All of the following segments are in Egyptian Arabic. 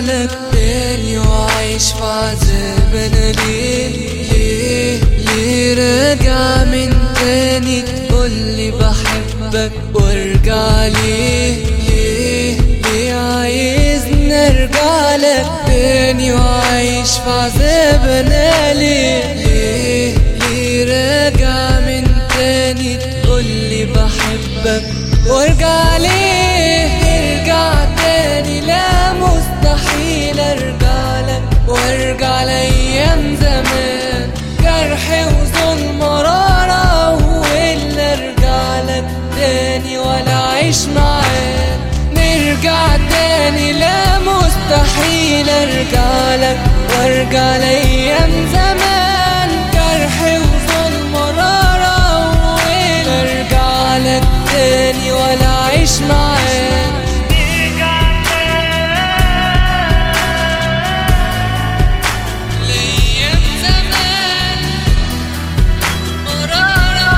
لك تاني وعيش في عذاب انا ليه ليه ليه راجع من تاني تقولي بحبك وارجع ليه ليه ليه عايزني ارجع لك تاني وعيش في عذاب انا ليه ليه ليه راجع من تاني تقولي بحبك وارجع ليه ارجع تاني لا مستحيل ارجع لك وارجع لايام زمان جرح وظلم مرارة هو اللي ارجع لك تاني ولا اعيش معاك نرجع تاني لا مستحيل ارجع لك وارجع لايام زمان جرح وظلم مرارة هو اللي ارجع لك تاني ولا اعيش معاك لأيام زمان مرارة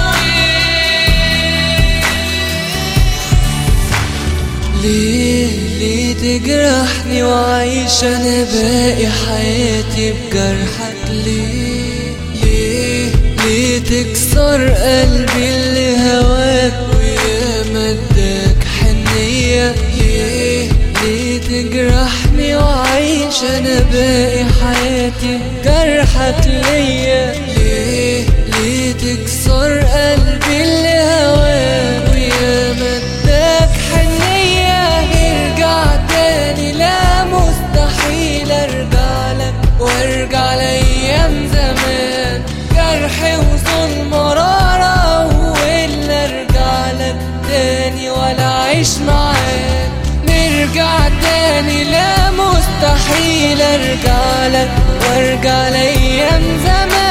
ليه ليه تجرحني وعيش انا باقي حياتي بجرحك ليه ليه ليه تكسر قلبي اللي هواك ويا مدك حنية ليه ليه تجرحني وعيش انا باقي حياتي بجرحك ليا ليه ليه تكسر قلبي اللي هواك ويا مدك حنية ارجع تاني لا مستحيل ارجع لك وارجع لايام زمان جرح وظلم مرارة هو اللي ارجع لك تاني ولا اعيش معاك نرجع تاني لا مستحيل ارجع لك وارجع لايام زمان